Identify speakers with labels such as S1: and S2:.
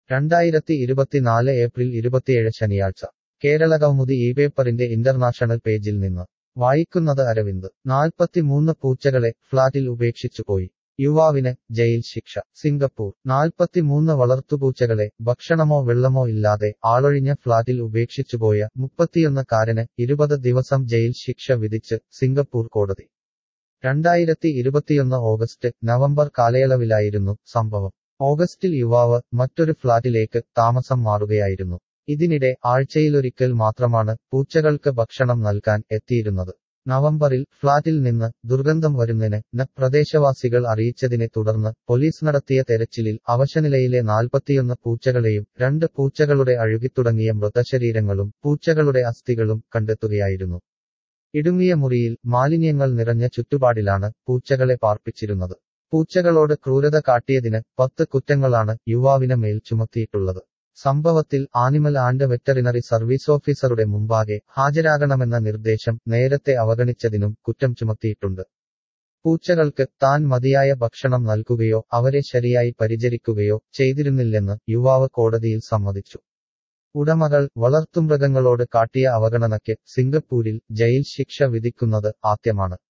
S1: രണ്ടായിരത്തി ഇരുപത്തിനാല് ഏപ്രിൽ ഇരുപത്തിയേഴ് ശനിയാഴ്ച കേരള കൗമുദി ഈ പേപ്പറിന്റെ ഇന്റർനാഷണൽ പേജിൽ നിന്ന് വായിക്കുന്നത് അരവിന്ദ് നാൽപ്പത്തിമൂന്ന് പൂച്ചകളെ ഫ്ളാറ്റിൽ ഉപേക്ഷിച്ചുപോയി യുവാവിന് ജയിൽ ശിക്ഷ സിംഗപ്പൂർ നാൽപ്പത്തിമൂന്ന് വളർത്തുപൂച്ചകളെ ഭക്ഷണമോ വെള്ളമോ ഇല്ലാതെ ആളൊഴിഞ്ഞ ഫ്ളാറ്റിൽ ഉപേക്ഷിച്ചുപോയ മുപ്പത്തിയൊന്നക്കാരന് ഇരുപത് ദിവസം ജയിൽ ശിക്ഷ വിധിച്ച് സിംഗപ്പൂർ കോടതി രണ്ടായിരത്തി ഇരുപത്തിയൊന്ന് ഓഗസ്റ്റ് നവംബർ കാലയളവിലായിരുന്നു സംഭവം ഓഗസ്റ്റിൽ യുവാവ് മറ്റൊരു ഫ്ളാറ്റിലേക്ക് താമസം മാറുകയായിരുന്നു ഇതിനിടെ ആഴ്ചയിലൊരിക്കൽ മാത്രമാണ് പൂച്ചകൾക്ക് ഭക്ഷണം നൽകാൻ എത്തിയിരുന്നത് നവംബറിൽ ഫ്ളാറ്റിൽ നിന്ന് ദുർഗന്ധം വരുന്നതിന് ന പ്രദേശവാസികൾ അറിയിച്ചതിനെ തുടർന്ന് പോലീസ് നടത്തിയ തെരച്ചിലിൽ അവശനിലയിലെ നാൽപ്പത്തിയൊന്ന് പൂച്ചകളെയും രണ്ട് പൂച്ചകളുടെ അഴുകിത്തുടങ്ങിയ മൃതശരീരങ്ങളും പൂച്ചകളുടെ അസ്ഥികളും കണ്ടെത്തുകയായിരുന്നു ഇടുങ്ങിയ മുറിയിൽ മാലിന്യങ്ങൾ നിറഞ്ഞ ചുറ്റുപാടിലാണ് പൂച്ചകളെ പാർപ്പിച്ചിരുന്നത് പൂച്ചകളോട് ക്രൂരത കാട്ടിയതിന് പത്ത് കുറ്റങ്ങളാണ് യുവാവിന് മേൽ ചുമത്തിയിട്ടുള്ളത് സംഭവത്തിൽ ആനിമൽ ആൻഡ് വെറ്ററിനറി സർവീസ് ഓഫീസറുടെ മുമ്പാകെ ഹാജരാകണമെന്ന നിർദ്ദേശം നേരത്തെ അവഗണിച്ചതിനും കുറ്റം ചുമത്തിയിട്ടുണ്ട് പൂച്ചകൾക്ക് താൻ മതിയായ ഭക്ഷണം നൽകുകയോ അവരെ ശരിയായി പരിചരിക്കുകയോ ചെയ്തിരുന്നില്ലെന്ന് യുവാവ് കോടതിയിൽ സമ്മതിച്ചു ഉടമകൾ വളർത്തുമൃഗങ്ങളോട് കാട്ടിയ അവഗണനയ്ക്ക് സിംഗപ്പൂരിൽ ജയിൽ ശിക്ഷ വിധിക്കുന്നത് ആദ്യമാണ്